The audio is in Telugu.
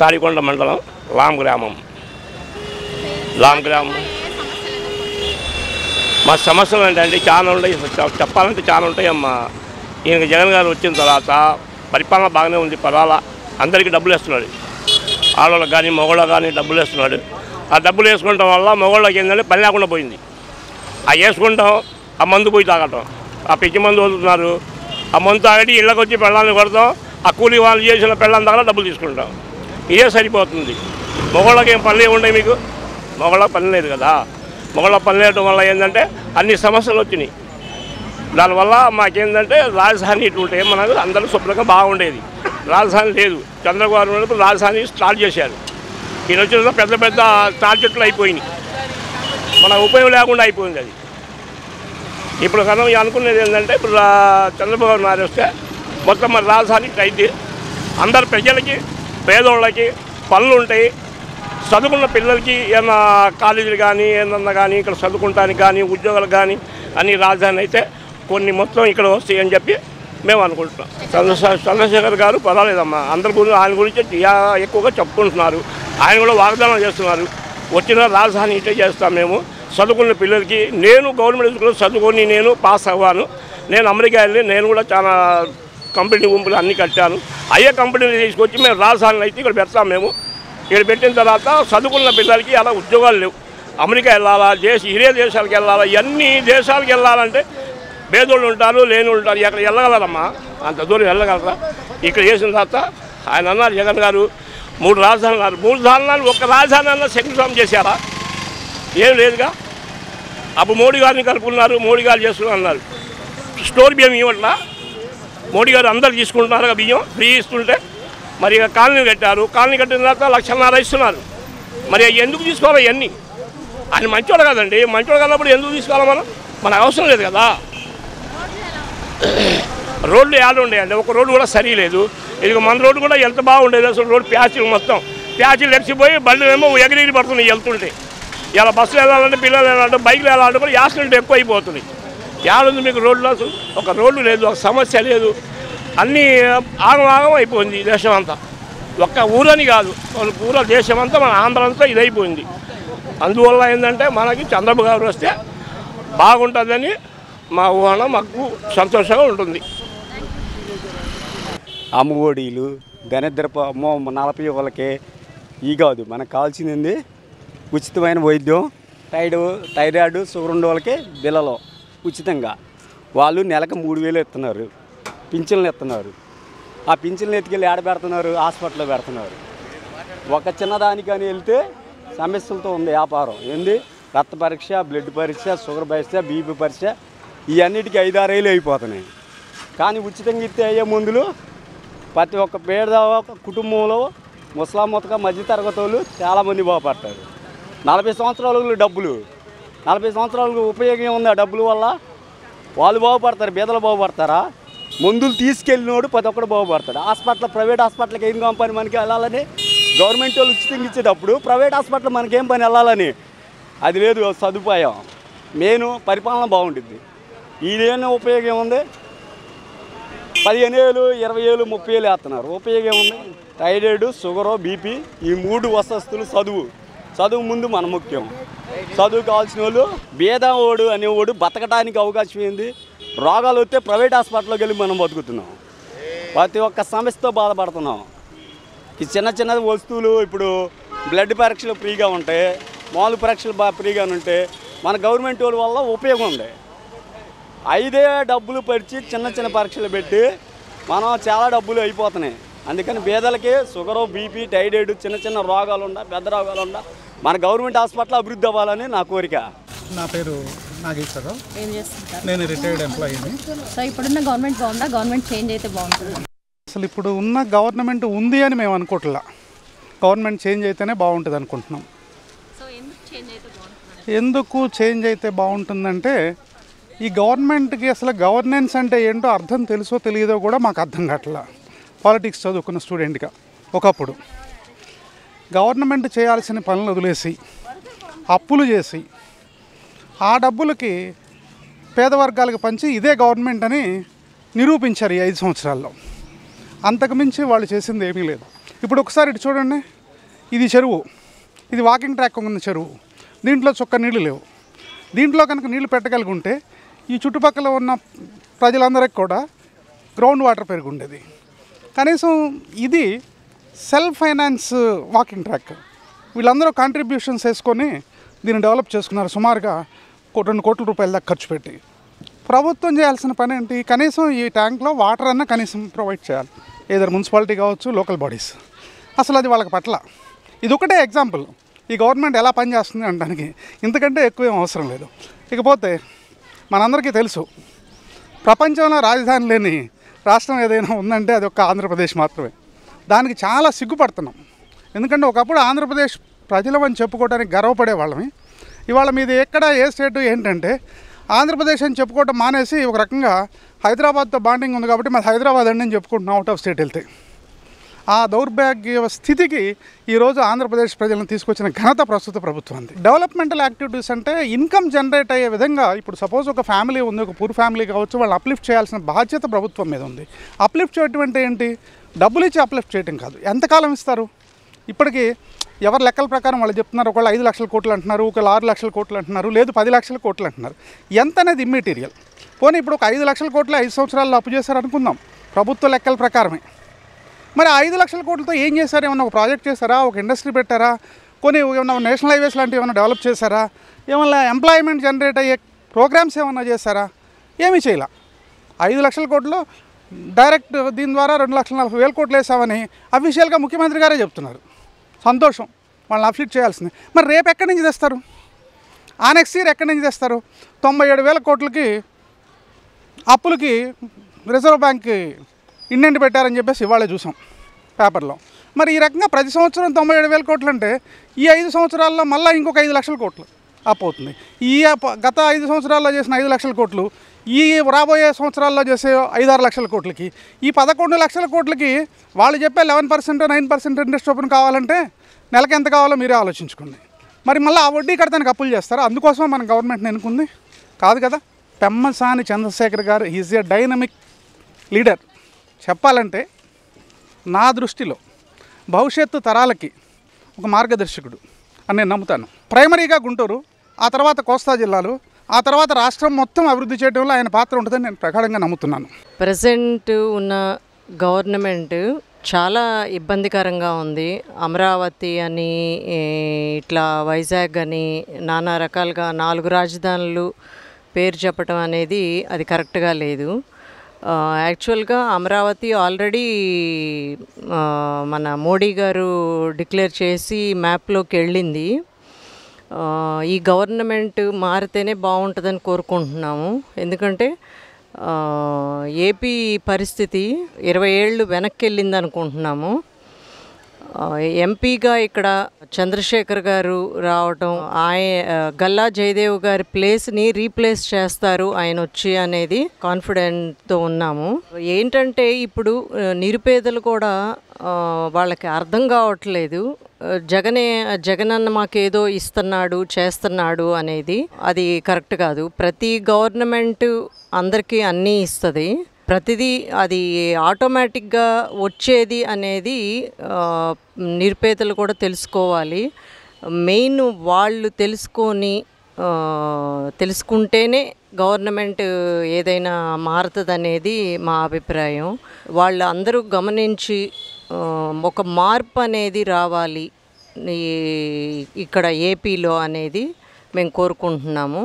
తాడికొండ మండలం లాం గ్రామం లాం గ్రామం మా సమస్యలు ఏంటంటే చాలా ఉంటాయి చె- చెప్పాలంటే చాలా ఉంటాయి అమ్మా ఈయన జగన్ గారు వచ్చిన తర్వాత పరిపాలన బాగానే ఉంది పర్వాలా అందరికీ డబ్బులు వేస్తున్నాడు ఆడవాళ్ళకి కానీ మగవాళ్ళకి కానీ డబ్బులు వేస్తున్నాడు ఆ డబ్బులు వేసుకోవడం వల్ల మగవాళ్ళకి ఏంటంటే పని లేకుండా పోయింది ఆ వేసుకుంటాం ఆ మందు పోయి తాగటం ఆ పిచ్చి మందు వదులుతున్నారు ఆ మందు తాగటి ఇళ్ళకి వచ్చి పెళ్ళాన్ని కొడతాం ఆ కూలి వాళ్ళు చేసిన పెళ్ళాన్ని దగ్గర డబ్బులు తీసుకుంటాం ఇదే సరిపోతుంది మగవాళ్ళకి ఏం పనులు ఏమి ఉన్నాయి మీకు మగవాళ్ళకి పని లేదు కదా మగవాళ్ళ పని లేయడం వల్ల ఏంటంటే అన్ని సమస్యలు వచ్చినాయి దానివల్ల మాకేంటంటే రాజధాని ఇటు ఉంటే మనకు అందరూ శుభ్రంగా బాగుండేది రాజధాని లేదు చంద్రబాబు నాయుడు రాజధాని స్టార్ట్ చేశారు ఈయన వచ్చిన పెద్ద పెద్ద తాటి చెట్లు అయిపోయినాయి మన ఉపయోగం లేకుండా అయిపోయింది అది ఇప్పుడు కనుక అనుకునేది ఏంటంటే ఇప్పుడు రా- చంద్రబాబు నాయుడు వస్తే మొత్తం మన రాజధాని అయితే అందరు ప్రజలకి పేదోళ్ళకి పనులు ఉంటాయి చదువుకున్న పిల్లలకి ఏమన్నా కాలేజీలు కానీ ఏమన్నా కానీ ఇక్కడ చదువుకుంటానికి కానీ ఉద్యోగాలు కానీ అన్ని రాజధాని అయితే కొన్ని మొత్తం ఇక్కడ వస్తాయి అని చెప్పి మేము అనుకుంటున్నాం చంద్రశేఖర్ చంద్రశేఖర్ గారు పర్వాలేదమ్మా అందరి గురించి ఆయన గురించి యా- ఎక్కువగా చెప్పుకుంటున్నారు ఆయన కూడా వాగ్దానం చేస్తున్నారు వచ్చిన రాజధాని ఇటే చేస్తాం మేము చదువుకున్న పిల్లలకి నేను గవర్నమెంట్ స్కూల్లో చదువుకొని నేను పాస్ అవ్వాను నేను అమెరికా వెళ్ళి నేను కూడా చాలా కంపెనీ గుంపులు అన్నీ కట్టాను అయ్యే కంపెనీలు తీసుకొచ్చి మేము రాజధానిలో అయితే ఇక్కడ పెడతాం మేము ఇక్కడ పెట్టిన తర్వాత చదువుకున్న పిల్లలకి అలా ఉద్యోగాలు లేవు అమెరికా వెళ్ళాలా దేశ ఇరే దేశాలకు వెళ్ళాలా ఎన్ని దేశాలకు వెళ్ళాలంటే పేదోళ్ళు ఉంటారు లేని ఉంటారు ఎక్కడ వెళ్ళగలరమ్మా అంత దూరం వెళ్ళగలరా ఇక్కడ చేసిన తర్వాత ఆయన అన్నారు జగన్ గారు మూడు రాజధానులు అన్నారు మూడు రాజధానులు ఒక్క రాజధాని అన్న శంకుస్థాపన చేశారా ఏం లేదుగా అప్పుడు మోడీ గారిని కలుపుకున్నారు మోడీ గారు చేస్తున్నారు అన్నారు స్టోర్ బియ్యం ఇవ్వట్లా మోడీ గారు అందరు తీసుకుంటున్నారు కదా బియ్యం ఫ్రీ ఇస్తుంటే మరి ఇక కాలనీ కట్టారు కాలనీ కట్టిన తర్వాత లక్షన్నర ఇస్తున్నారు మరి అవి ఎందుకు తీసుకోవాలి ఇవన్నీ ఆయన మంచోడు కదండి మంచోడు కన్నప్పుడు ఎందుకు తీసుకోవాలి మనం మనకు అవసరం లేదు కదా రోడ్లు యాడ్ ఉండేయండి ఒక రోడ్డు కూడా సరిలేదు ఇది మన రోడ్డు కూడా ఎంత బాగుండేది అసలు రోడ్డు ప్యాచీలు మొత్తం ప్యాచీలు ఎడిచిపోయి బండ్లు ఏమో ఎగిరిగిరి పడుతున్నాయి వెళ్తుంటే ఇలా బస్సులు వెళ్ళాలంటే పిల్లలు వెళ్ళాలంటే బైక్లు వెళ్ళాలంటే కూడా యాక్సిడెంట్ ఎక్కువ అయిపోతున్నాయి యాడుంది మీకు రోడ్లు అసలు ఒక రోడ్డు లేదు ఒక సమస్య లేదు అన్నీ ఆగం ఆగం అయిపోయింది ఈ దేశం అంతా ఒక్క ఊరని కాదు ఒక ఊర దేశం అంతా మన ఆంధ్ర అంతా ఇదైపోయింది అందువల్ల ఏంటంటే మనకి చంద్రబాబు గారు వస్తే బాగుంటుందని మా ఊహన మాకు సంతోషంగా ఉంటుంది అమ్మఒడిలు దరిద్రపు అమ్మో నలభై వాళ్ళకి ఈ కాదు మనకు కావాల్సింది ఉచితమైన వైద్యం టైడ్ థైరాయిడ్ షుగర్ ఉండే వాళ్ళకి బిల్లలో ఉచితంగా వాళ్ళు నెలకు మూడు వేలు ఇస్తున్నారు పింఛన్లు ఇస్తున్నారు ఆ పింఛన్లు ఎత్తుకెళ్ళి ఏడ పెడుతున్నారు హాస్పిటల్లో పెడుతున్నారు ఒక చిన్నదానికని వెళ్తే సమస్యలతో ఉంది వ్యాపారం ఏంది రక్త పరీక్ష బ్లడ్ పరీక్ష షుగర్ పరీక్ష బీపీ పరీక్ష ఇవన్నిటికీ ఐదారేళ్ళు అయిపోతున్నాయి కానీ ఉచితంగా ఇస్తే అయ్యే మందులు ప్రతి ఒక్క పేద కుటుంబంలో ముసలామొత్తగా మధ్యతరగతి వాళ్ళు చాలామంది బాగుపడతారు నలభై సంవత్సరాలు డబ్బులు నలభై సంవత్సరాలకు ఉపయోగం ఉంది ఆ డబ్బుల వల్ల వాళ్ళు బాగుపడతారు బీదలు బాగుపడతారా మందులు తీసుకెళ్ళినోడు ప్రతి ఒక్కడు బాగుపడతాడు హాస్పిటల్ ప్రైవేట్ హాస్పిటల్కి ఏం పని మనకి వెళ్ళాలని గవర్నమెంట్ వాళ్ళు ఉచితంగా ఇచ్చేటప్పుడు ప్రైవేట్ హాస్పిటల్ మనకేం పని వెళ్ళాలని అది లేదు సదుపాయం మెయిన్ పరిపాలన బాగుంటుంది ఇదేనా ఉపయోగం ఉంది పదిహేను వేలు ఇరవై వేలు ముప్పై వేలు వేస్తున్నారు ఉపయోగం ఉంది థైరాయిడ్ షుగరు బీపీ ఈ మూడు వసతులు చదువు చదువు ముందు మన ముఖ్యం చదువు కావాల్సిన వాళ్ళు భేదవాడు అనేవాడు బతకడానికి అవకాశం ఏంది రోగాలు వస్తే ప్రైవేట్ హాస్పిటల్కి వెళ్ళి మనం బతుకుతున్నాం ప్రతి ఒక్క సమస్యతో బాధపడుతున్నాం ఈ చిన్న చిన్న వస్తువులు ఇప్పుడు బ్లడ్ పరీక్షలు ఫ్రీగా ఉంటాయి మామూలు పరీక్షలు బాగా ఫ్రీగా ఉంటే మన గవర్నమెంట్ వాళ్ళ వల్ల ఉపయోగం ఉంది ఐదే డబ్బులు పరిచి చిన్న చిన్న పరీక్షలు పెట్టి మనం చాలా డబ్బులు అయిపోతున్నాయి అందుకని పేదలకి షుగరు బీపీ టైరాయిడ్ చిన్న చిన్న రోగాలు ఉండ పెద్ద రోగాలు ఉండ మన గవర్నమెంట్ హాస్పిటల్ అభివృద్ధి అవ్వాలని నా కోరిక నా పేరు నాగేశ్వరరావు ఏం చేస్తుంటారు నేను రిటైర్డ్ ఎంప్లాయీని సో ఇప్పుడున్న గవర్నమెంట్ బాగుందా గవర్నమెంట్ చేంజ్ అయితే బాగుంటుంది అసలు ఇప్పుడు ఉన్న గవర్నమెంట్ ఉంది అని మేము అనుకోవట్లా గవర్నమెంట్ చేంజ్ అయితేనే బాగుంటుంది అనుకుంటున్నాం సో ఎందుకు చేంజ్ అయితే బాగుంటుంది ఎందుకు చేంజ్ అయితే బాగుంటుందంటే ఈ గవర్నమెంట్కి అసలు గవర్నెన్స్ అంటే ఏంటో అర్థం తెలుసో తెలియదో కూడా మాకు అర్థం కావట్లా పాలిటిక్స్ చదువుకున్న స్టూడెంట్గా ఒకప్పుడు గవర్నమెంట్ చేయాల్సిన పనులు వదిలేసి అప్పులు చేసి ఆ డబ్బులకి పేద వర్గాలకు పంచి ఇదే గవర్నమెంట్ అని నిరూపించారు ఈ ఐదు సంవత్సరాల్లో అంతకుమించి వాళ్ళు చేసింది ఏమీ లేదు ఇప్పుడు ఒకసారి ఇటు చూడండి ఇది చెరువు ఇది వాకింగ్ ట్రాక్ ఉన్న చెరువు దీంట్లో చుక్క నీళ్లు లేవు దీంట్లో కనుక నీళ్లు పెట్టగలిగుంటే ఈ చుట్టుపక్కల ఉన్న ప్రజలందరికీ కూడా గ్రౌండ్ వాటర్ పెరిగి ఉండేది కనీసం ఇది సెల్ఫ్ ఫైనాన్స్ వాకింగ్ ట్రాక్ వీళ్ళందరూ కాంట్రిబ్యూషన్స్ వేసుకొని దీన్ని డెవలప్ చేసుకున్నారు సుమారుగా కో- రెండు కోట్ల రూపాయల దాకా ఖర్చు పెట్టి ప్రభుత్వం చేయాల్సిన పని ఏంటి కనీసం ఈ ట్యాంక్లో వాటర్ అన్న కనీసం ప్రొవైడ్ చేయాలి ఏదైనా మున్సిపాలిటీ కావచ్చు లోకల్ బాడీస్ అసలు అది వాళ్ళకి పట్ల ఇది ఒకటే ఎగ్జాంపుల్ ఈ గవర్నమెంట్ ఎలా పనిచేస్తుంది అనడానికి ఇంతకంటే ఎక్కువ ఏం అవసరం లేదు ఇకపోతే మనందరికీ తెలుసు ప్రపంచంలో రాజధాని లేని రాష్ట్రం ఏదైనా ఉందంటే అది ఒక్క ఆంధ్రప్రదేశ్ మాత్రమే దానికి చాలా సిగ్గుపడుతున్నాం ఎందుకంటే ఒకప్పుడు ఆంధ్రప్రదేశ్ ప్రజలమని చెప్పుకోవడానికి గర్వపడే వాళ్ళమి ఇవాళ మీది ఎక్కడ ఏ స్టేట్ ఏంటంటే ఆంధ్రప్రదేశ్ అని చెప్పుకోవటం మానేసి ఒక రకంగా హైదరాబాద్తో బాండింగ్ ఉంది కాబట్టి మాది హైదరాబాద్ అండి అని చెప్పుకుంటున్నాం అవుట్ ఆఫ్ స్టేట్ వెళ్తే ఆ దౌర్భాగ్య స్థితికి ఈరోజు ఆంధ్రప్రదేశ్ ప్రజలను తీసుకొచ్చిన ఘనత ప్రస్తుత ప్రభుత్వానికి డెవలప్మెంటల్ యాక్టివిటీస్ అంటే ఇన్కమ్ జనరేట్ అయ్యే విధంగా ఇప్పుడు సపోజ్ ఒక ఫ్యామిలీ ఉంది ఒక పూర్ ఫ్యామిలీ కావచ్చు వాళ్ళు అప్లిఫ్ట్ చేయాల్సిన బాధ్యత ప్రభుత్వం మీద ఉంది అప్లిఫ్ట్ చేయటం అంటే ఏంటి డబ్బులు ఇచ్చి అప్లిఫ్ట్ చేయటం కాదు ఎంతకాలం ఇస్తారు ఇప్పటికీ ఎవరి లెక్కల ప్రకారం వాళ్ళు చెప్తున్నారు ఒకళ్ళు ఐదు లక్షల కోట్లు అంటున్నారు ఒకళ్ళు ఆరు లక్షల కోట్లు అంటున్నారు లేదు పది లక్షల కోట్లు అంటున్నారు ఎంత అనేది ఇమ్మెటీరియల్ పోనీ ఇప్పుడు ఒక ఐదు లక్షల కోట్లు ఐదు సంవత్సరాల్లో అప్పు చేశారు అనుకుందాం ప్రభుత్వ లెక్కల ప్రకారమే మరి ఆ ఐదు లక్షల కోట్లతో ఏం చేశారు ఏమన్నా ఒక ప్రాజెక్ట్ చేశారా ఒక ఇండస్ట్రీ పెట్టారా కొన్ని ఏమన్నా నేషనల్ హైవేస్ లాంటివి ఏమైనా డెవలప్ చేశారా ఏమన్నా ఎంప్లాయ్మెంట్ జనరేట్ అయ్యే ప్రోగ్రామ్స్ ఏమన్నా చేశారా ఏమీ చేయలే ఐదు లక్షల కోట్లు డైరెక్ట్ దీని ద్వారా రెండు లక్షల నలభై వేల కోట్లు వేసామని అఫీషియల్గా ముఖ్యమంత్రి గారే చెప్తున్నారు సంతోషం వాళ్ళని అప్డేట్ చేయాల్సింది మరి రేపు ఎక్కడి నుంచి తెస్తారు ఆ నెక్స్ట్ ఇయర్ ఎక్కడి నుంచి తెస్తారు తొంభై ఏడు వేల కోట్లకి అప్పులకి రిజర్వ్ బ్యాంక్కి ఇండెంట్ పెట్టారని చెప్పేసి ఇవాళ చూసాం పేపర్లో మరి ఈ రకంగా ప్రతి సంవత్సరం తొంభై ఏడు వేల కోట్లు అంటే ఈ ఐదు సంవత్సరాల్లో మళ్ళీ ఇంకొక ఐదు లక్షల కోట్లు అప్పు అవుతుంది ఈ అప్పు- గత ఐదు సంవత్సరాల్లో చేసిన ఐదు లక్షల కోట్లు ఈ రాబోయే సంవత్సరాల్లో చేసే ఐదారు లక్షల కోట్లకి ఈ పదకొండు లక్షల కోట్లకి వాళ్ళు చెప్పే eleven percent nine percent interest open కావాలంటే నెలకి ఎంత కావాలో మీరే ఆలోచించుకోండి మరి మళ్ళీ ఆ వడ్డీ కడతానికి అప్పులు చేస్తారా అందుకోసం మన గవర్నమెంట్ని ఎన్నుకుంది కాదు కదా పెమ్మసాని చంద్రశేఖర్ గారు ఈజ్ ఏ డైనమిక్ లీడర్ చెప్పాలంటే నా దృష్టిలో భవిష్యత్తు తరాలకి ఒక మార్గదర్శకుడు అని నేను నమ్ముతాను ప్రైమరీగా గుంటూరు ఆ తర్వాత కోస్తా జిల్లాలు ఆ తర్వాత రాష్ట్రం మొత్తం అభివృద్ధి చేయడంలో ఆయన పాత్ర ఉంటుందని నేను ప్రగాఢంగా నమ్ముతున్నాను ప్రజెంట్ ఉన్న గవర్నమెంట్ చాలా ఇబ్బందికరంగా ఉంది అమరావతి అని ఏ, ఇట్లా వైజాగ్ అని నానా రకాలుగా నాలుగు రాజధానులు పేరు చెప్పడం అనేది అది కరెక్ట్గా లేదు ఆ, యాక్చువల్గా అమరావతి ఆల్రెడీ ఆ, మన మోడీ గారు డిక్లేర్ చేసి మ్యాప్లోకి వెళ్ళింది ఆ, ఈ గవర్నమెంట్ మారితేనే బాగుంటుందని కోరుకుంటున్నాము ఎందుకంటే ఆ, ఏపీ పరిస్థితి ఇరవై ఏళ్ళు వెనక్కి వెళ్ళింది అనుకుంటున్నాము ఆ, ఎంపీగా ఇక్కడ చంద్రశేఖర్ గారు రావటం ఆయన గల్లా జయదేవ్ గారి ప్లేస్ని రీప్లేస్ చేస్తారు ఆయన వచ్చి అనేది కాన్ఫిడెంట్తో ఉన్నాము ఏంటంటే ఇప్పుడు ఆ, నిరుపేదలు కూడా ఆ, వాళ్ళకి అర్థం కావట్లేదు ఆ, జగనే జగనన్న మాకేదో ఇస్తున్నాడు చేస్తున్నాడు అనేది అది కరెక్ట్ కాదు ప్రతి గవర్నమెంట్ అందరికీ అన్నీ ఇస్తుంది ప్రతిదీ అది ఆటోమేటిక్గా వచ్చేది అనేది ఆ, నిరుపేదలు కూడా తెలుసుకోవాలి మెయిన్ వాళ్ళు తెలుసుకొని ఆ, తెలుసుకుంటేనే గవర్నమెంట్ ఏదైనా మారుతుంది అనేది మా అభిప్రాయం వాళ్ళు అందరూ గమనించి ఆ, ఒక మార్పు అనేది రావాలి ఈ ఇక్కడ ఏపీలో అనేది మేము కోరుకుంటున్నాము